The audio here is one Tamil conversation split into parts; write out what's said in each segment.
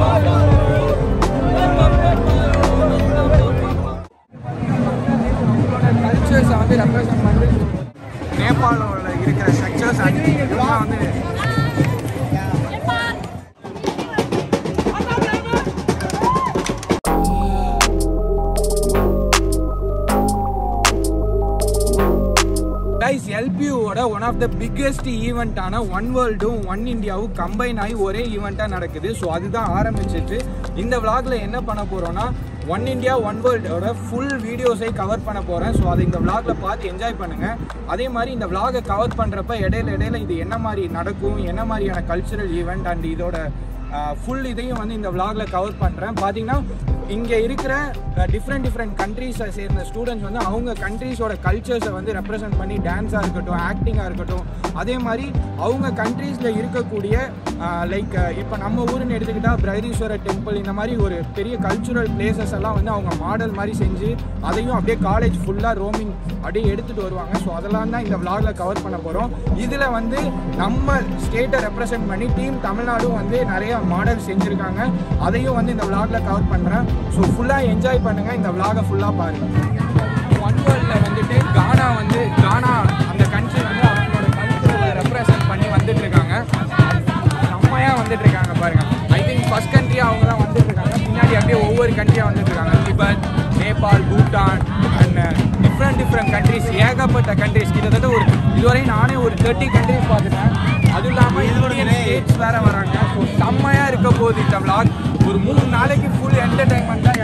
கல்ச்சர்ஸை வந்து ரெப்ரசன்ட் பண்ணி நேபாளோட இருக்கிற ஸ்ட்ரக்சர்ஸ் அண்ட் இதெல்லாம் வந்து கைஸ் எல்பியூவோட ஒன் ஆஃப் த பிக்கெஸ்ட் ஈவெண்ட்டான ஒன் வேர்ல்டும் ஒன் இந்தியாவும் கம்பைன் ஆகி ஒரே ஈவெண்ட்டாக நடக்குது ஸோ அதுதான் ஆரம்பிச்சிட்டு இந்த vlogல என்ன பண்ண போகிறோன்னா ஒன் இந்தியா ஒன் வேர்ல்டோட ஃபுல் வீடியோஸை கவர் பண்ண போகிறேன் ஸோ அதை இந்த vlogல பார்த்து என்ஜாய் பண்ணுங்கள் அதே மாதிரி இந்த vlog-அ கவர் பண்ணுறப்ப இடையில இடையில இது என்ன மாதிரி நடக்கும் என்ன மாதிரியான கல்ச்சுரல் ஈவெண்ட் அண்ட் இதோட ஃபுல் இதையும் வந்து இந்த vlogல கவர் பண்ணுறேன் பார்த்தீங்கன்னா இங்கே இருக்கிற டிஃப்ரெண்ட் டிஃப்ரெண்ட் கண்ட்ரீஸை சேர்ந்த ஸ்டூடெண்ட்ஸ் வந்து அவங்க கண்ட்ரீஸோட கல்ச்சர்ஸை வந்து ரெப்ரசென்ட் பண்ணி டான்ஸாக இருக்கட்டும் ஆக்டிங்காக இருக்கட்டும் அதே மாதிரி அவங்க கண்ட்ரீஸில் இருக்கக்கூடிய லைக் இப்போ நம்ம ஊருன்னு எடுத்துக்கிட்டால் பிரகதீஸ்வரர் டெம்பிள் இந்த மாதிரி ஒரு பெரிய கல்ச்சுரல் பிளேசஸ் எல்லாம் வந்து அவங்க மாடல் மாதிரி செஞ்சு அதையும் அப்படியே காலேஜ் ஃபுல்லாக ரோமிங் அப்படியே எடுத்துகிட்டு வருவாங்க ஸோ அதெல்லாம் தான் இந்த vlogல கவர் பண்ண போகிறோம் இதில் வந்து நம்ம ஸ்டேட்டை ரெப்ரசென்ட் பண்ணி டீம் தமிழ்நாடும் வந்து நிறைய மாடல் செஞ்சுருக்காங்க அதையும் வந்து இந்த vlogல கவர் பண்ணுறேன் ஸோ ஃபுல்லாக என்ஜாய் பண்ணுங்கள் இந்த vlog-அ ஃபுல்லாக பாருங்க ஒன் வேர்ல்டில் வந்துட்டு கானா வந்து கானா அந்த கண்ட்ரி வந்து அவங்களோட கல்ச்சரை ரெப்ரசென்ட் பண்ணி வந்துட்டு இருக்காங்க செம்மையாக வந்துட்டு இருக்காங்க பாருங்க ஐ திங்க் ஃபர்ஸ்ட் கண்ட்ரியாக அவங்க தான் வந்துட்டு இருக்காங்க பின்னாடி அப்படியே ஒவ்வொரு கண்ட்ரியாக வந்துட்டு இருக்காங்க Tibet Nepal Bhutan and different different countries ஏகப்பட்ட கண்ட்ரிஸ் கிட்டத்தட்ட ஒரு இதுவரை நானே ஒரு தேர்ட்டி கண்ட்ரிஸ் பார்த்துட்டேன் அதுவும் இல்லாமல் இந்தியன் ஸ்டேட்ஸ் வேற வராங்க ஸோ செம்மையாக இருக்க போகுது இந்த vlog ஒரு மூணு நாளைக்கு ஃபுல் என்டர்டைன்மெண்ட் தான்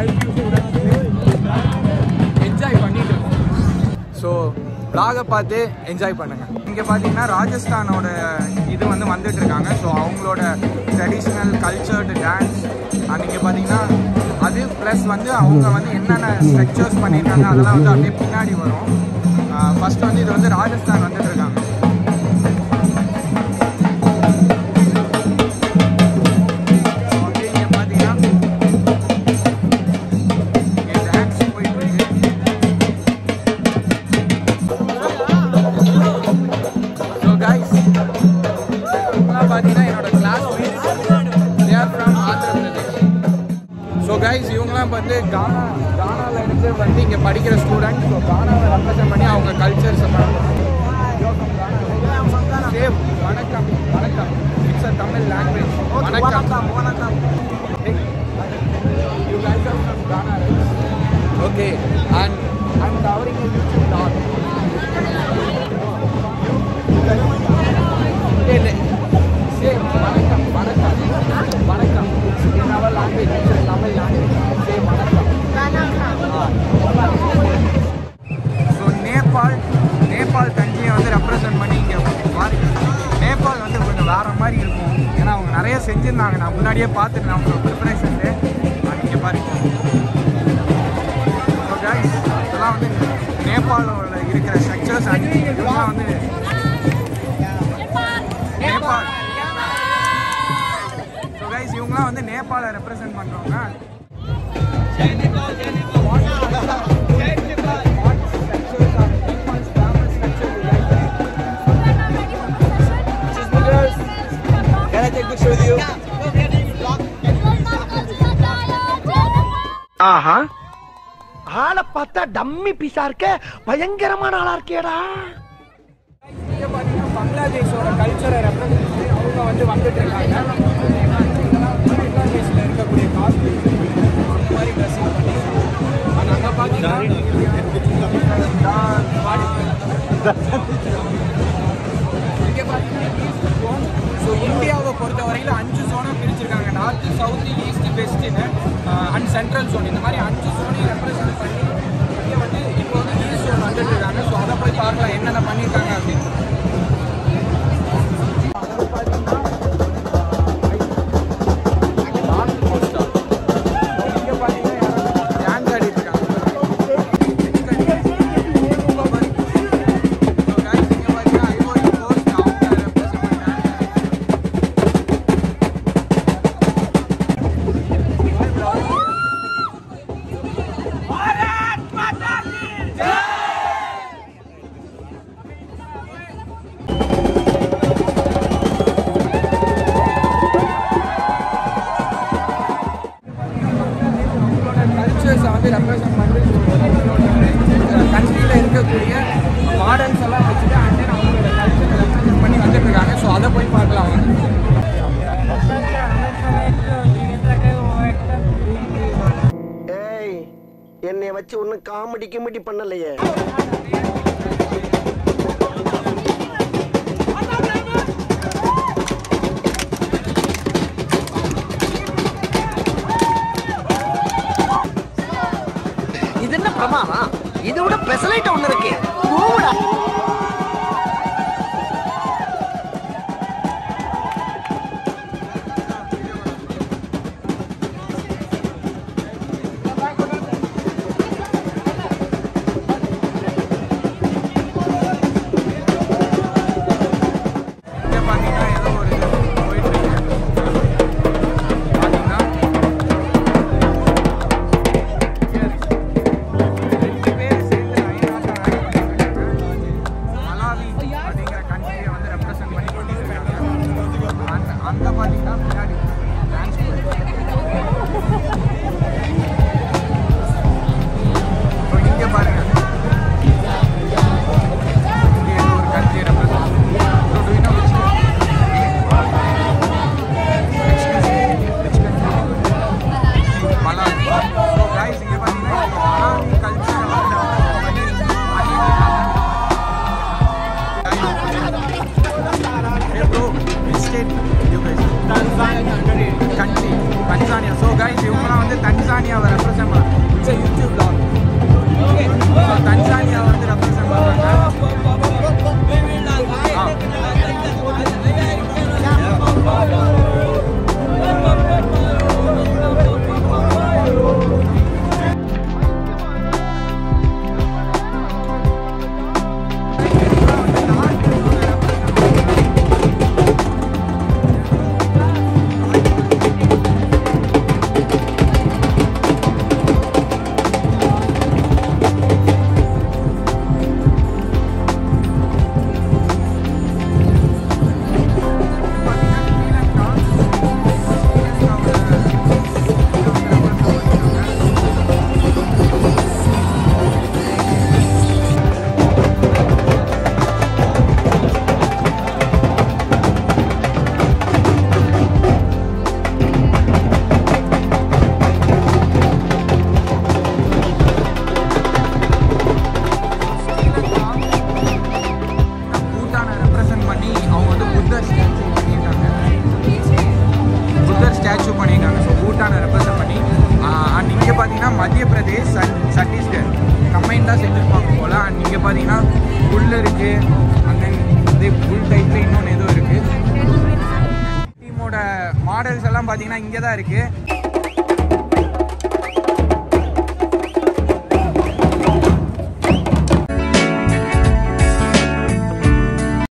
என்ஜாய் பண்ணிட்டு இருக்கோம் ஸோ vlog-அ பார்த்து என்ஜாய் பண்ணுங்க இங்கே பார்த்தீங்கன்னா ராஜஸ்தானோட இது வந்து வந்துட்டு இருக்காங்க ஸோ அவங்களோட ட்ரெடிஷ்னல் கல்ச்சர்டு டான்ஸ் அண்ட் இங்கே பார்த்தீங்கன்னா அது ப்ளஸ் வந்து அவங்க வந்து என்னென்ன ஸ்ட்ரக்சர்ஸ் பண்ணியிருக்காங்க அதெல்லாம் வந்து அப்படியே பின்னாடி வரும் ஃபர்ஸ்ட் வந்து இது வந்து ராஜஸ்தான் வந்துட்டு இருக்காங்க So, அப்படியே இங்கே பார்த்தீங்கன்னா இங்கே டான்ஸ் போயிட்டு இருக்கு ஸோ கைஸ் இவங்களாம் பார்த்தீங்கன்னா என்னோட class there from Andhra Pradesh so guys இவங்களாம் வந்து கானா கானாவில் இருந்து வந்து இங்கே படிக்கிற ஸ்டூடெண்ட் ஸோ கானாவை ரெப்ரசென்ட் பண்ணி அவங்க கல்ச்சர்ஸ் சேவ் வணக்கம் வணக்கம் இட்ஸ் அ தமிழ் லாங்குவேஜ் வணக்கம் வணக்கம் you guys are from Ghana okay and and covering YouTube dot இல்லை சேம் வணக்கம் வணக்கம் வணக்கம் in our language Tamil language same வணக்கம் ஸோ நேபாள் நேபாள் கண்ட்ரியை வந்து ரெப்ரசன்ட் பண்ணி இங்கே பாருங்க நேபாள் வந்து கொஞ்சம் வேற மாதிரி இருக்கும் ஏன்னா அவங்க நிறைய செஞ்சுருந்தாங்க நான் முன்னாடியே பார்த்துருந்தேன் அவங்களோட ப்ரிப்பரேஷன்ஸு இங்கே பாருங்க ஸோ கைஸ் இதெல்லாம் வந்து நேபாளோட இருக்கிற ஸ்ட்ரக்சர்ஸ் அண்ட் இதெல்லாம் வந்து நேபாள் ஸோ கைஸ் இவங்கலாம் வந்து நேபாளை ரெப்ரசென்ட் பண்ணுறவங்க Can I take picture with you? ஆஹா ஆளை பார்த்தா டம்மி பீஸா இருக்க பயங்கரமான ஆளா இருக்கேடா இங்க பாத்தீங்கன்னா பங்களாதேஷோட கல்ச்சரை ரெப்ரசென்ட் பண்ணி அவங்க வந்து வந்துட்டு இருக்காங்க இதெல்லாம் வந்து பங்களாதேஷ்ல இருக்கக்கூடிய காஸ்டியூம் அந்த மாதிரி ட்ரெஸ்ஸிங் பண்ணி அண்ட் அங்கே பார்த்தீங்கன்னா இங்கே பார்த்தீங்கன்னா ஸோ இந்தியாவை பொறுத்தவரையில் அஞ்சு ஜோனாக பிரிச்சிருக்காங்க நார்த்து சவுத்து ஈஸ்ட் வெஸ்ட்டுன்னு அண்ட் சென்ட்ரல் ஜோன் இந்த மாதிரி அஞ்சு ஜோனையும் ரெப்ரசென்ட் பண்ணி இங்கே வந்து இப்போ வந்து ஈஸ்ட் ஜோன் வந்துட்டு இருக்காங்க ஸோ அதை போய் பார்க்கலாம் என்னென்ன பண்ணியிருக்காங்க அப்படின்னு என்னைய வச்சு ஒன்னும் காமெடி கிமெடி பண்ணலையே இது என்ன பிரமாதம் இதை விட பெசலைட் ஒண்ணு இருக்கு கூவுடா. இங்க பாத்தீங்கன்னா ஏதோ ஒரு இது போயிட்டு இருக்கு பாத்தீங்கன்னா ரெண்டு பேர் சேர்ந்து ஐநாட்டை ஆட் பண்ணிட்டு இருக்காங்க. மலாவி அப்படிங்கிற கண்ட்ரியை வந்து ரெப்ரசன்ட் பண்ணி பண்ணிட்டு இருக்காங்க அந்த அங்க பாத்தீங்கன்னா பின்னாடி டான்ஸ் இங்க பாருங்க இங்க ஏதோ ஒரு கண்ட்ரியை represent So do you know which which country? Which country? Malawi. So guys, இங்க பாத்தீங்கன்னா இந்த மலாவி culture அ வந்து represent பண்ணி பண்ணிட்டு Hey bro, which state you guys? Country. Tanzania. So guys, இவங்கலாம் வந்து தன்சானியாவை represent பண்ண- It's a YouTube vlog. So Tanzania வந்து represent பண்றாங்க. ஆ. பூட்டானை ரெப்ரசன்ட் பண்ணி அவங்க வந்து புத்தர் ஸ்டாச்சு பண்ணியிருக்காங்க புத்தர் ஸ்டாச்சு பண்ணியிருக்காங்க ஸோ பூட்டானை ரெப்ரசன்ட் பண்ணி அண்ட் இங்கே பார்த்தீங்கன்னா மத்திய பிரதேஷ் சட் சத்தீஸ்கர் கம்பைன் தான் செஞ்சுருப்பாங்க போல் அண்ட் இங்கே பார்த்தீங்கன்னா புல் இருக்குது அண்ட் தென் இதே புல் டைப்பில் இன்னொன்று ஏதோ இருக்குது டீமோட மாடல்ஸ் எல்லாம் பார்த்தீங்கன்னா இங்கே தான் இருக்குது